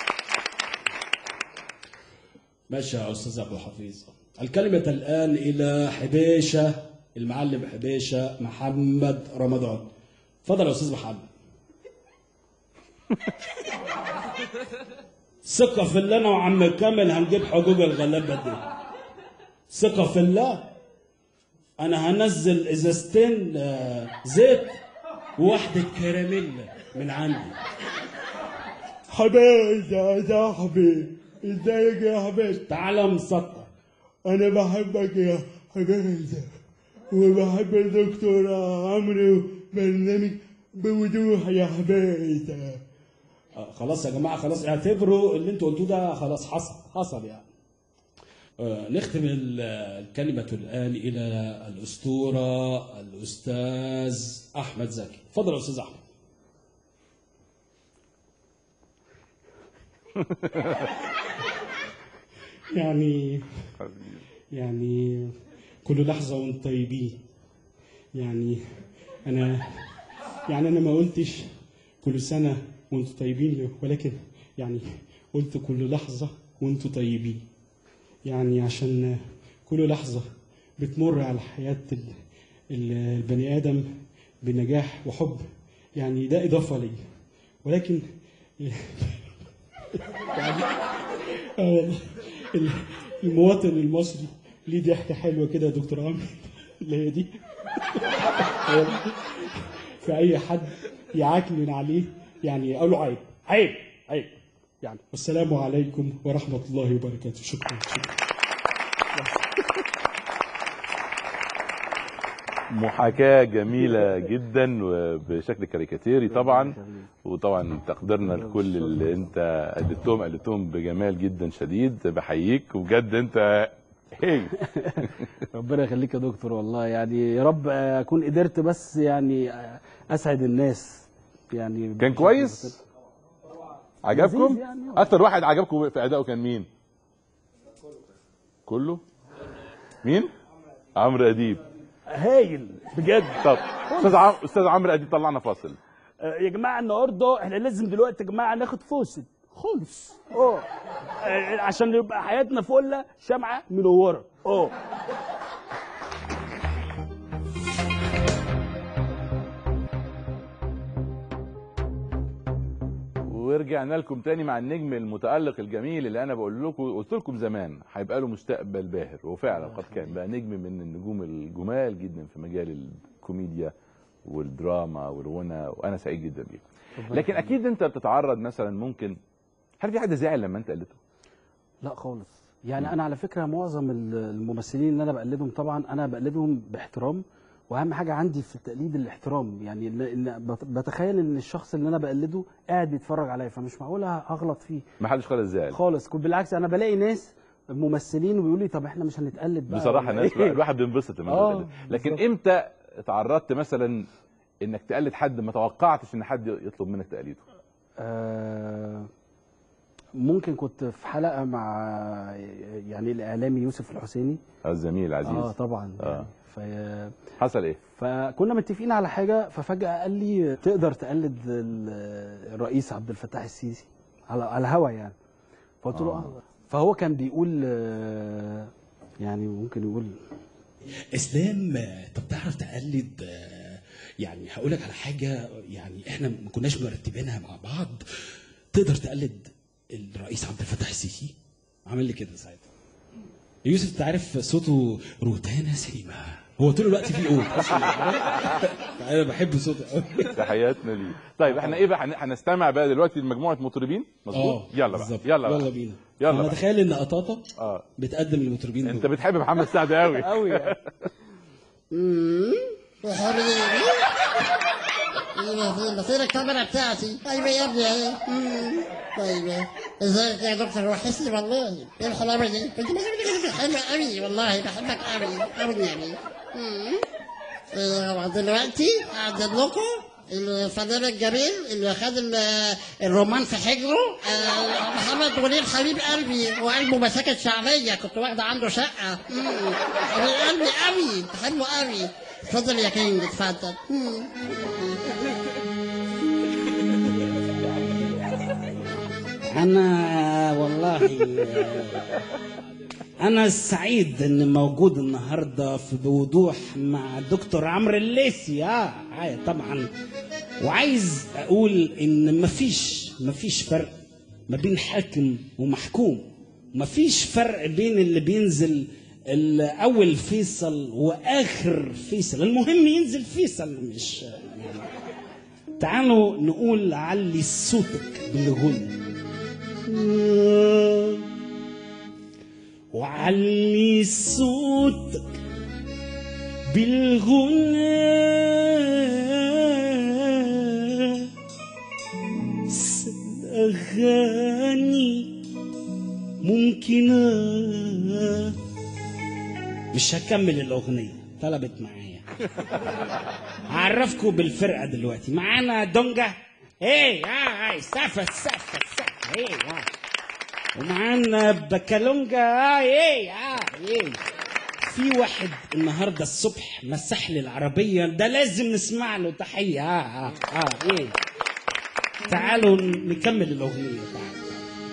ماشي يا أستاذ أبو حفيظ الكلمة الآن إلى حبيشة المعلم حبيشة محمد رمضان اتفضل يا أستاذ محمد ثقة في الله أنا وعم كامل هنجيب حقوق الغلابة دي ثقة في الله أنا هنزل إزازتين آه، زيت وواحدة كراميلا من عندي حبيبي يا صاحبي ازيك يا حبيبي تعالى مسطر انا بحبك يا حبيبي وبحب الدكتور عمرو برنامج بوضوح يا حبيبي آه خلاص يا جماعه خلاص اعتبروا اللي انتوا قلتوه ده خلاص حصل حصل يعني آه نختم ال- الكلمة الآن إلى الأسطورة الأستاذ أحمد زكي اتفضل يا أستاذ أحمد يعني يعني كل لحظة وانتم طيبين يعني أنا يعني أنا ما قلتش كل سنة وانتم طيبين ولكن يعني قلت كل لحظة وانتم طيبين يعني عشان كل لحظة بتمر على حياة ال- ال- البني آدم بنجاح وحب يعني ده إضافة لي ولكن يعني آه والله ال- المواطن المصري ليه ضحكة حلوة كده يا دكتور عمرو اللي هي دي فأي حد يعكنن عليه يعني أقول له عيب عيب عيب يعني والسلام عليكم ورحمة الله وبركاته شكرا شكرا محاكاة جميلة جدا وبشكل كاريكاتيري طبعا وطبعا تقديرنا لكل اللي انت قدمتهم قدمتهم بجمال جدا شديد بحييك وبجد انت هي ربنا يخليك يا دكتور والله يعني يا رب اكون قدرت بس يعني اسعد الناس يعني كان كويس عجبكم لذيذ يعني. اكتر واحد عجبكم في ادائه كان مين كله مين عمرو اديب هايل بجد طب استاذ عم... استاذ عمرو اديب طلعنا فاصل آه، يا جماعه النهارده احنا لازم دلوقتي يا جماعه ناخد فاصل خالص اه آه، عشان يبقى حياتنا فله شمعه منوره اه ورجعنا لكم تاني مع النجم المتألق الجميل اللي انا بقول لكم قلت لكم زمان هيبقى له مستقبل باهر وفعلا قد كان بقى نجم من النجوم الجمال جدا في مجال الكوميديا والدراما والغنى وانا سعيد جدا بيه لكن اكيد انت بتتعرض مثلا ممكن هل في حد زعل لما انت قلته لا خالص يعني انا على فكره معظم ال- الممثلين اللي انا بقلدهم طبعا انا بقلدهم باحترام واهم حاجه عندي في التقليد الاحترام يعني إن- إن بت- بتخيل ان الشخص اللي انا بقلده قاعد بيتفرج عليا فمش معقول هغلط فيه ما حدش خالص زعل خالص كل بالعكس انا بلاقي ناس ممثلين وبيقولوا لي طب احنا مش هنتقلد بقى بصراحه ولا ناس إيه؟ الواحد بينبسط لما آه، يقلد. لكن بالظبط. امتى تعرضت مثلا انك تقلد حد ما توقعتش ان حد يطلب منك تقليده آه، ممكن كنت في حلقه مع يعني الاعلامي يوسف الحسيني آه، الزميل العزيز اه طبعا آه. يعني حصل ايه فكنا متفقين على حاجه ففجاه قال لي تقدر تقلد ال- الرئيس عبد الفتاح السيسي على على الهوا يعني فقلت له اه فهو كان بيقول آه، يعني ممكن يقول اسلام آه، طب تعرف تقلد آه، يعني هقول لك على حاجه يعني احنا ما كناش مرتبينها مع بعض تقدر تقلد الرئيس عبد الفتاح السيسي عمل لي كده ساعتها يوسف انت عارف صوته روتانا سليمه هو طول الوقت فيه قول انا بحب صوته قوي تحياتنا ليه طيب احنا ايه بقى هن- هنستمع بقى دلوقتي لمجموعه مطربين مظبوط يلا بقى بالظبط. يلا بقى يلا بينا يلا انا بقى. اتخيل ان قطاطه اه بتقدم المطربين انت دول. بتحب محمد سعد قوي قوي يعني. يا حبيبي ايوه فين فين الكاميرا بتاعتي ايوه يا ابني اهي مم. طيب ازيك يا دكتور وحشني والله ايه الحلاوه دي انت حلوه قوي والله بحبك قوي قوي يعني مم. إيه، دلوقتي هقدم لكم الفنان الجميل اللي خد ال- الرومان في حجره آه، محمد منير حبيب قلبي وقلبه مساكن شعبيه كنت واخده عنده شقه مم. حبيب قلبي قوي بحبه قوي اتفضل يا كينج اتفضل مم. أنا والله أنا سعيد إني موجود النهاردة في بوضوح مع دكتور عمرو الليثي آه آه، طبعا وعايز أقول إن مفيش مفيش فرق ما بين حاكم ومحكوم مفيش فرق بين اللي بينزل ال- أول فيصل وآخر فيصل المهم ينزل فيصل مش يعني تعالوا نقول علي صوتك بالغنى وعلي صوتك بالغنى الأغاني ممكنة مش هكمل الأغنية طلبت معايا هعرفكم بالفرقة دلوقتي معانا دونجا ايه اه ايه سافة سافة سافة ايه اه ومعانا بكالونجا اه ايه اه ايه في واحد النهارده الصبح مسح لي العربية ده لازم نسمع له تحية اه اه اه ايه تعالوا نكمل الأغنية تعالوا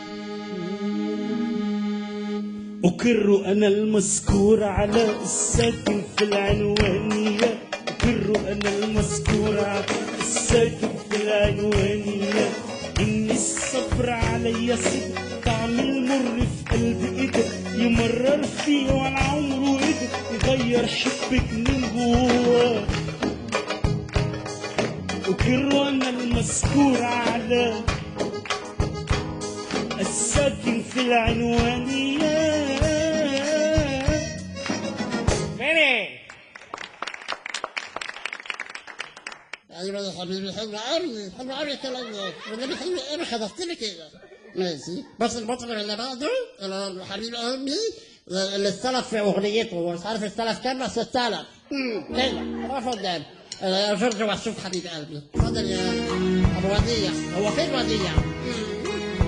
أقر أنا المذكور على الساكن في العنوانية أقر أنا المذكور على الساكن في العنوانية إن الصبر عليا صدق طعم المر في قلبي إيده يمرر فيه ولا عمره إيده يغير حبك من جواه أقر أنا المذكور على الساكن في العنوانية فيني ايوه يا حبيبي حلو قوي حلو قوي الكلام ده والنبي حلو قوي خدفتني كده ماشي بص المطرب اللي بعده اللي حبيب قلبي اللي استلف في اغنيته هو مش عارف استلف كام بس استلف امم كده واقف قدام آه، جورج وسوف حبيب قلبي اتفضل يا ابو وديع هو فين وديع؟ مم.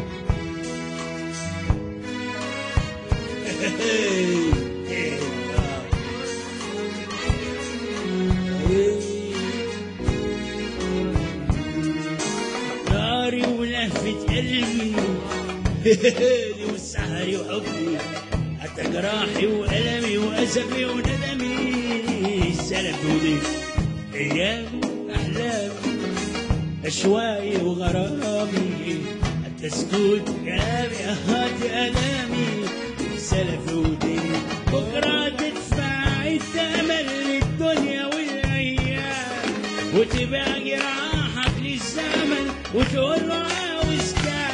ناري ولهفة قلبي ليلي وسهري وحبي حتى جراحي وألمي وأسفي وندمي سلكوني أيامي أحلامي أشواقي وغرامي حتى سكوت كلامي أهات ألامي سلفوني بكرة تدفع الثمن للدنيا والأيام وتبقى جراحك للزمن وتقول له عاوز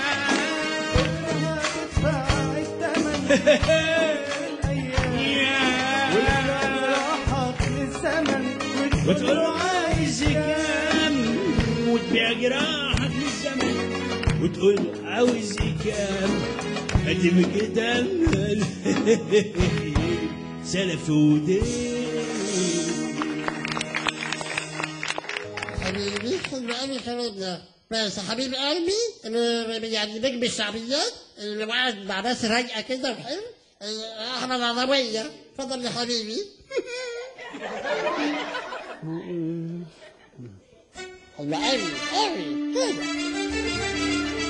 كام وتقول له عايز كام وتبيع جراحك للزمن وتقول له عاوز كام قدم كده سلف ودين حبيبي حلو قوي حبيبنا بس حبيب قلبي اللي يعني نجم الشعبيات اللي قاعد مع ناس رايقه كده وحلو آه، احمد عضويه اتفضل يا حبيبي حلو قوي قوي كده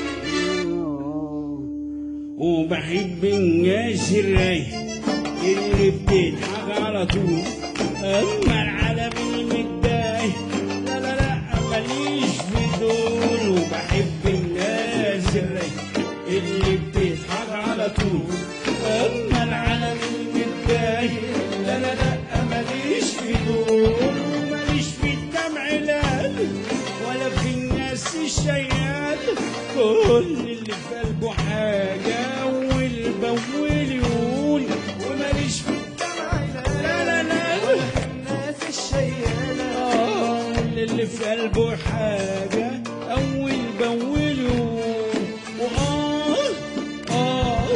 وبحب الناس الرايق اللي بتضحك على طول اما العالم المتضايق لا لا لا ماليش في دول وبحب الناس الرايق اللي بتضحك على طول اما العالم المتضايق لا لا لا ماليش في دول وماليش في الدمع لا ولا في الناس الشيال كل اللي في قلبه حاجة أول بأول يقول وماليش في الدمع لا لا لا ولا في الناس الشيالة كل اللي في قلبه حاجة أول بأول يقول وآه آه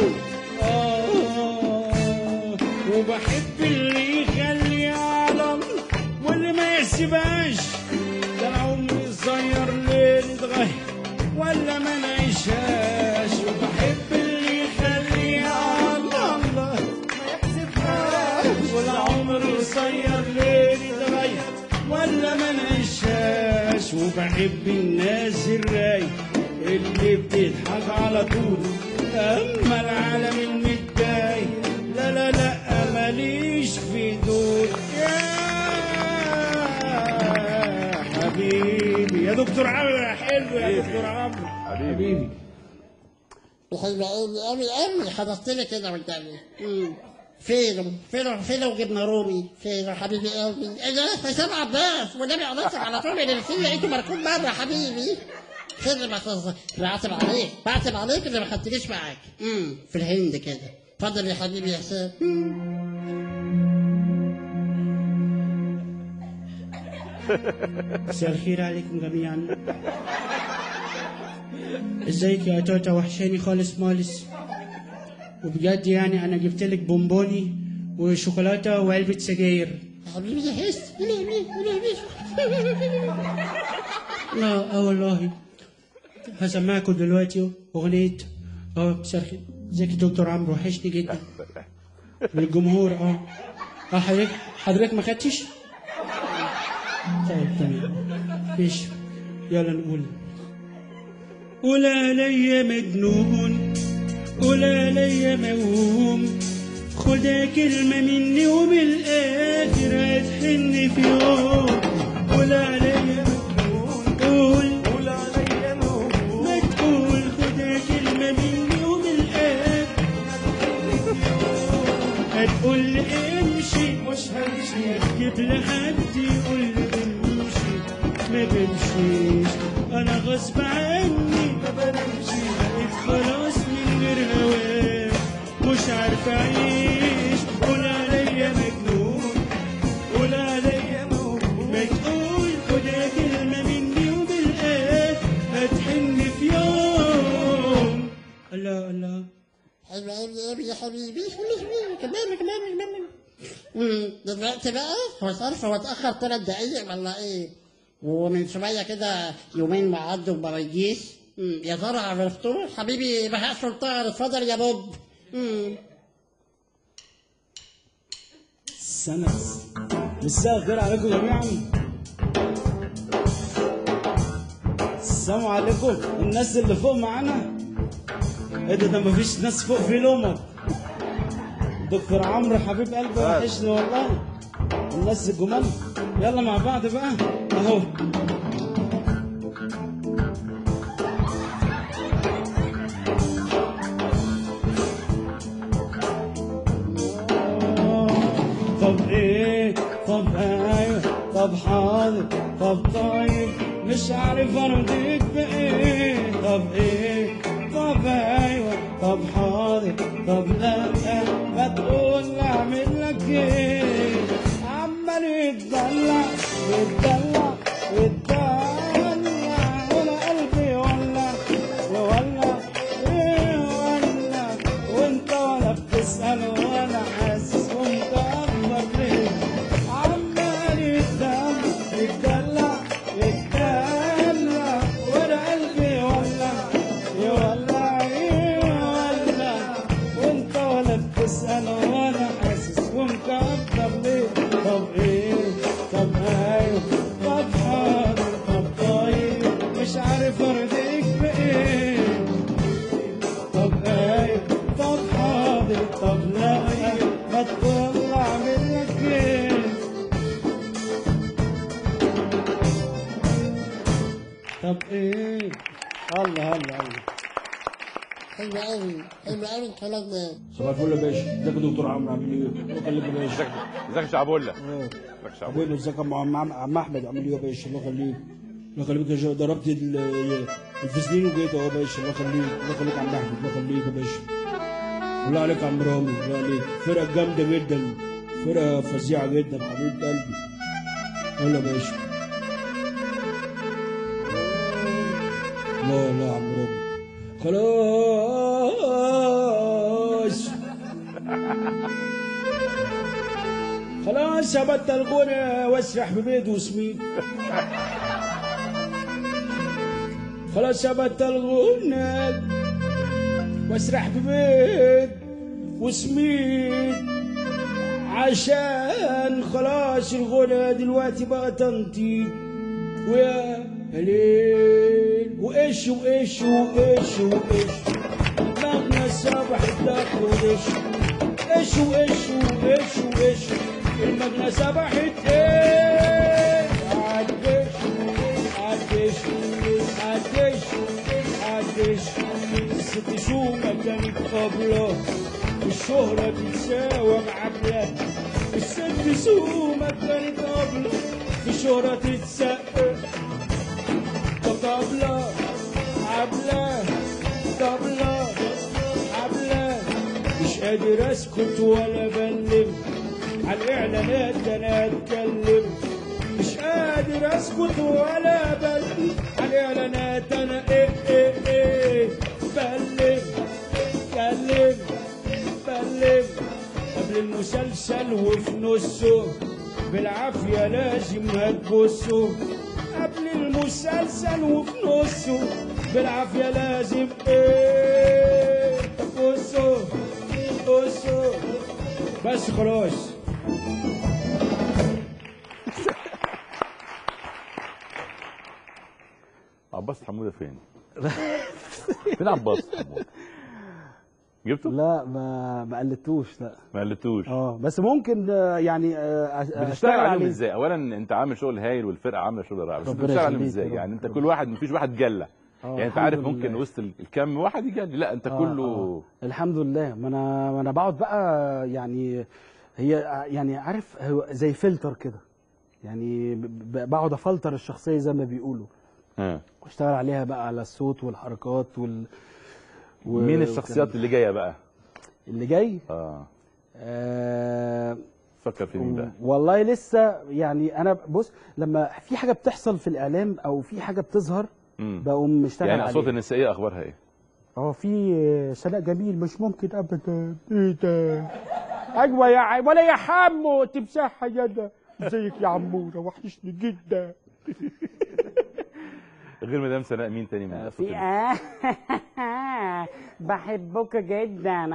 آه وبحب اللي يخلي يعلم واللي ما يحسبهاش ده العمر صغير ليه نتغير ولا ما نعيشهاش وبحب اللي يخلي يعلم ما يحسبهاش والعمر قصير ليه نتغير ولا ما نعيشهاش وبحب الناس الرايق اللي بتضحك على طول اما العالم المتضايق لا لا لا ماليش في دول يا حبيبي يا دكتور عمرو يا حلو يا دكتور عمرو حبيبي حلو قوي قوي قوي حضرتني كده قدامي مم. فينه فينه فينه جبنه رومي فينه حبيبي قلبي ايه ده حسام عباس والنبي عرفتك على طول من الفيل لقيته مركون بره حبيبي فين ما تص- بعتب عليك بعتب عليك اللي ما خدتنيش معاك امم في الهند كده اتفضل يا حبيبي يا حسام مساء الخير عليكم جميعا ازيك يا توتا وحشاني خالص مالس وبجد يعني انا جبت لك بونبوني وشوكولاته وعلبه سجاير حبيبي يا حس لا اه والله هسمعكم دلوقتي اغنيه اه مساء الخير ازيك يا دكتور عمرو وحشني جدا للجمهور اه اه حضرتك حضرتك ما خدتش؟ طيب تمام ماشي يلا نقول قول عليا مجنون قول عليا موهوم خدها كلمة مني وبالآخر هتحن في يوم قول عليا مجنون قول قول عليا موهوم ما تقول خدها كلمة مني وبالآخر هتقول لي امشي مش همشي جيب لحد يقول لي امشي ما بمشيش انا غصب عني ما بنمشي بقيت خلاص من غير هواك مش عارف اعيش قول عليا مجنون قول عليا موهوم ما تقول خدها كلمة مني وبالآخر هتحن في يوم الله الله حلو قوي قوي يا حبيبي حبيبي كمان كمان كمان امم دلوقتي بقى هو صرف هو اتأخر ثلاث دقايق ولا ايه؟ ومن شوية كده يومين ما عدوا وما يجيش أمم، يا ترى عرفتوه حبيبي بهاء سلطان اتفضل يا بوب أمم. سنة مساء الخير عليكم جميعا السلام عليكم الناس اللي فوق معانا ايه ده ده مفيش ناس فوق في لومك دكتور عمرو حبيب قلبي وحشني والله الناس الجمال يلا مع بعض بقى اهو طب ايه طب ايوه طب حاضر طب طيب مش عارف ارضيك بايه طب ايه طب ايوه طب حاضر طب لا ما تقول اعمل لك ايه عمال يتدلع يتدلع يتدلع وانا قلبي يولع يولع يولع وانا حاسس ومتأخر ليه عمال يتدلع يتدلع يتدلع وانا قلبي يولع يولع يولع وانت ولا بتسأل وانا حاسس ومتأخر ليه طب ايه طب ايوه طب حاضر طب طيب مش عارف ارضيك بايه طب ايه طب حاضر طب لا ما تطلع منك ايه طب ايه الله الله الله حلو قوي حلو قوي الكلام ده صباح الفل يا باشا ازيك يا دكتور عمرو عامل ايه؟ الله يخليك يا باشا ازيك يا شعبولة اه. ازيك يا شعبولة حبيبي ازيك يا عم عم عم احمد عامل ايه يا باشا الله يخليك الله يخليك يا شباب ضربت ال- الفسلين وجيت اهو يا باشا الله يخليك الله يخليك يا عم احمد الله يخليك يا باشا الله عليك يا عم رامي الله عليك فرقه جامده جدا فرقه فظيعه جدا حبيب قلبي يلا يا باشا لا لا يا عم رامي خلاص خلاص هبطل غنى واسرح ببيض وسميد خلاص هبطل غنى واسرح ببيض وسميد عشان خلاص الغنى دلوقتي بقى تنطيط ويا ليل وايش وايش وايش وايش دماغنا صبح الدخل وايش ايش وايش وايش وايش المجنى سبحت ايه عدش عدش عدش عدش الست شومة كانت قبله الشهرة تتساوى معاملة الست سومة كانت قبله الشهرة تتسقف طبلة عبلة طبلة عبلة مش قادر اسكت ولا بلم على الاعلانات ده انا اتكلم مش قادر اسكت ولا بلم على الاعلانات انا ايه ايه ايه بلم بلم بلم قبل المسلسل وفي نصه بالعافية لازم هتبصه قبل المسلسل وفي نصه بالعافية لازم ايه بصوا بصوا بس خلاص عباس حمودة فين؟ فين عباس حمودة؟ جبته؟ لا ما ما قلتوش لا ما قلتوش اه بس ممكن آه، يعني آه، أش- بتشتغل عليهم ازاي؟ اولا انت عامل شغل هايل والفرقه عامله شغل رائع بس انت ربنا بتشتغل عليهم يخليك ازاي؟ يا رب. يعني انت كل واحد مفيش واحد جله آه، يعني انت الحمد عارف لله. ممكن وسط الكم واحد يجلي لا انت آه، كله آه. الحمد لله ما انا ما انا بقعد بقى يعني هي يعني عارف هو زي فلتر كده يعني ب- ب- بقعد افلتر الشخصيه زي ما بيقولوا ها. واشتغل عليها بقى على الصوت والحركات وال و- مين الشخصيات اللي جايه بقى؟ اللي جاي اه آه فكر في مين بقى؟ والله لسه يعني انا بص لما في حاجه بتحصل في الاعلام او في حاجه بتظهر مم. بقوم مشتغل يعني اصوات عليها النسائيه اخبارها ايه؟ هو في سناء جميل مش ممكن ابدا ايه ده ايوه يا عم ولا يا حمو تمسحها يدا ازيك يا عموره وحشني جدا غير مدام سناء مين تاني من الأصوات في اللي- آه بحبك جدا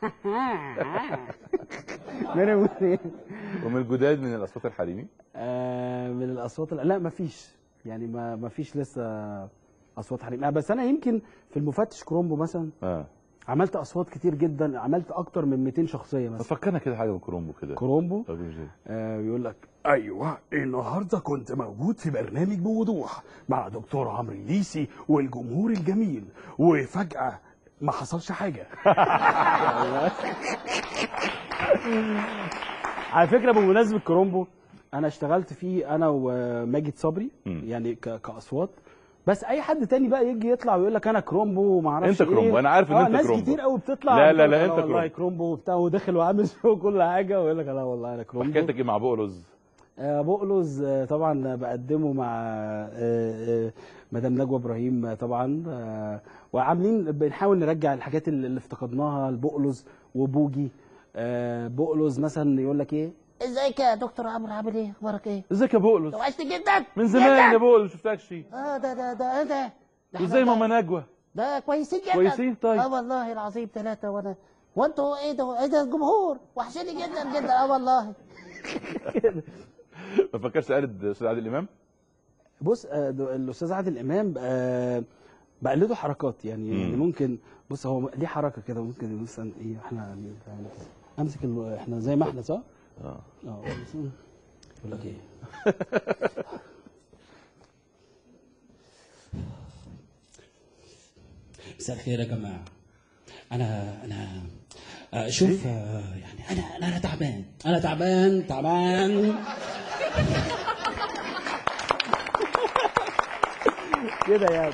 ومن الجداد من الاصوات الحريمي آه من الاصوات ال- لا مفيش يعني ما مفيش لسه اصوات حريم آه بس انا يمكن في المفتش كرومبو مثلا اه عملت اصوات كتير جدا عملت اكتر من 200 شخصيه طب مثلا فكرنا كده حاجه من كرومبو كده كرومبو طب إزاي؟ آه بيقول لك ايوه النهارده كنت موجود في برنامج بوضوح مع دكتور عمرو الليسي والجمهور الجميل وفجاه ما حصلش حاجه على فكره بمناسبه كرومبو انا اشتغلت فيه انا وماجد صبري مم. يعني ك- كاصوات بس اي حد تاني بقى يجي يطلع ويقول لك انا كرومبو وما اعرفش أنت كرومبو، إيه. أنا عارف إن آه أنت ناس كرومبو. كتير قوي بتطلع لا، لا، لا، بتقول أنت أنا والله كرومبو. كرومبو وبتاع وداخل وعامل شو كل حاجه ويقول لك لا والله انا كرومبو حكايتك ايه مع بقلز؟ آه، بقلز آه، طبعا بقدمه مع آه، آه، مدام نجوى ابراهيم آه، طبعا آه، وعاملين بنحاول نرجع الحاجات اللي اللي افتقدناها البقلز وبوجي آه بقلز مثلا يقول لك ايه ازيك يا دكتور عمرو عامل ايه اخبارك ايه ازيك يا بقلص وحشت جدا من زمان يا جداً. بقلص ما شفتكش اه ده ده ده ايه ده ده إحنا وازاي ده- ماما نجوى ده كويسين جدا كويسين؟ طيب. اه والله العظيم ثلاثة وانا وانتوا ايه ده ايه ده الجمهور وحشني جدا جدا اه والله ما فكرش تقلد استاذ عادل امام بص آه ده الاستاذ عادل امام آه بقلده حركات يعني, مم. يعني ممكن بص هو ليه حركه كده ممكن مثلا ايه احنا يعني فاهم كده. امسك ال- احنا زي ما احنا صح؟ اه اه بس- يقول لك ايه مساء الخير يا جماعه انا انا آه، شوف آه، يعني انا انا انا تعبان انا تعبان تعبان كده يعني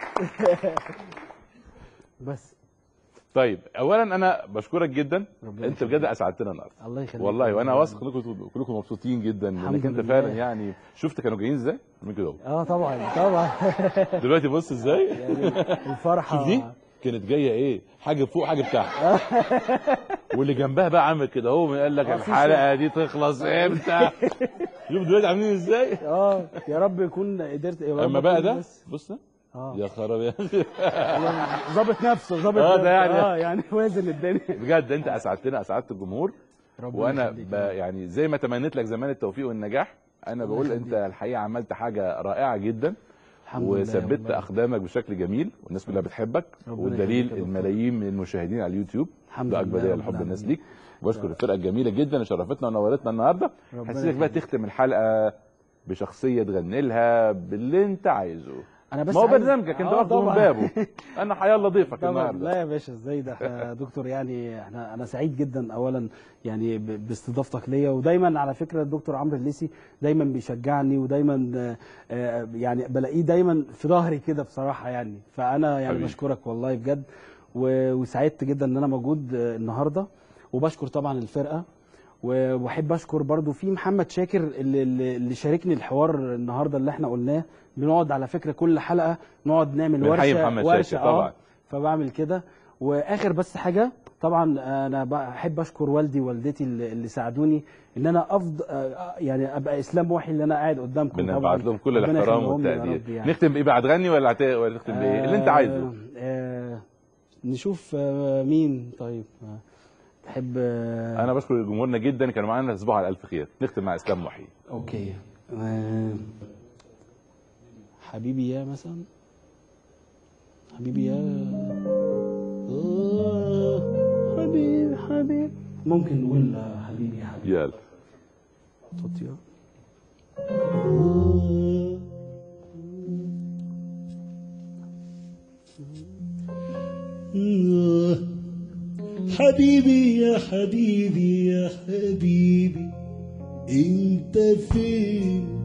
بس طيب اولا انا بشكرك جدا ربنا انت بجد اسعدتنا النهارده الله يخليك والله وانا واثق انكم كلكم مبسوطين جدا الحمد انك انت لله. فعلا يعني شفت كانوا جايين ازاي من كده اهو. اه طبعا طبعا دلوقتي بص ازاي يعني الفرحه شوف دي كانت جايه ايه حاجه فوق حاجه تحت واللي جنبها بقى عامل كده هو قال لك آه، في الحلقه دي تخلص امتى شوف دلوقتي عاملين ازاي اه يا رب يكون قدرت يا رب اما بقى أكون ده بس- بص ده اه يا خراب يا أخي. ظابط نفسه ظابط آه، ده نفسه. يعني- اه يعني وازن الدنيا بجد انت اسعدتنا اسعدت الجمهور ربنا وانا يخليك. ب... يعني زي ما تمنيت لك زمان التوفيق والنجاح انا بقول يخليك. انت الحقيقه عملت حاجه رائعه جدا الحمد لله وثبت والله. اقدامك بشكل جميل والناس كلها بتحبك ربنا والدليل يخليك يا دكتور. الملايين من المشاهدين على اليوتيوب الحمد ده لله اكبر دليل رب لحب الناس العالمين. ليك وبشكر الفرقه الجميله جدا اللي شرفتنا ونورتنا النهارده ربنا هسيبك بقى يخليك. تختم الحلقه بشخصيه تغني لها باللي انت عايزه انا بس ما هو عايز- برنامجك انت آه، واخده من طبعاً. بابه انا حيالله ضيفك طبعا النهارده لا يا باشا ازاي ده احنا دكتور يعني احنا انا سعيد جدا اولا يعني ب- باستضافتك ليا ودايما على فكره الدكتور عمرو الليسي دايما بيشجعني ودايما آه، آه، يعني بلاقيه دايما في ظهري كده بصراحه يعني فانا يعني حبيبي. بشكرك والله بجد و- وسعدت جدا ان انا موجود آه، النهارده وبشكر طبعا الفرقه و- واحب اشكر برضو في محمد شاكر اللي, اللي اللي شاركني الحوار النهارده اللي احنا قلناه بنقعد على فكره كل حلقه نقعد نعمل بنحيي ورشه محمد ورشه شاكر آه، طبعاً. فبعمل كده واخر بس حاجه طبعا انا بحب اشكر والدي ووالدتي اللي اللي ساعدوني ان انا افضل يعني ابقى اسلام وحي اللي انا قاعد قدامكم طبعا بنبعت لهم كل ربنا الاحترام يخليهم لي يا والتقدير رب يعني. نختم بايه بقى هتغني ولا هت- ولا تختم بايه اللي انت عايزه آه، آه نشوف آه مين طيب آه تحب آه انا بشكر جمهورنا جدا كانوا معانا تصبحوا على الف خير نختم مع اسلام وحيد اوكي آه حبيبي يا مثلا حبيبي يا آه حبيبي حبيبي ممكن نقول آه، حبيبي يا حبيبي يلا صوت يا حبيبي يا حبيبي يا حبيبي انت فين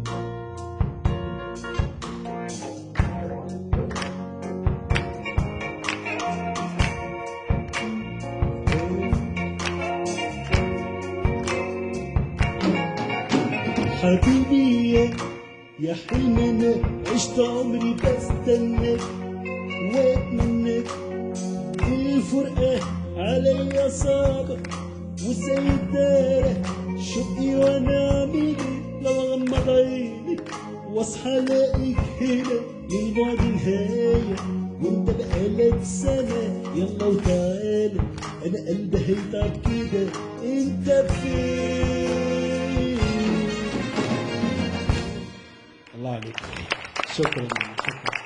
حبيبي يا يا حلم انا عشت عمري بستناك واتمناك الفرقة عليا صعبة وزي الدارة شوقي وانا اعمل إيه لو اغمض عيني واصحى الاقيك هنا للبعد نهاية وانت بقالك سنة يلا وتعالى انا قلبي هيتعب كده انت فين الله عليك شكرا شكرا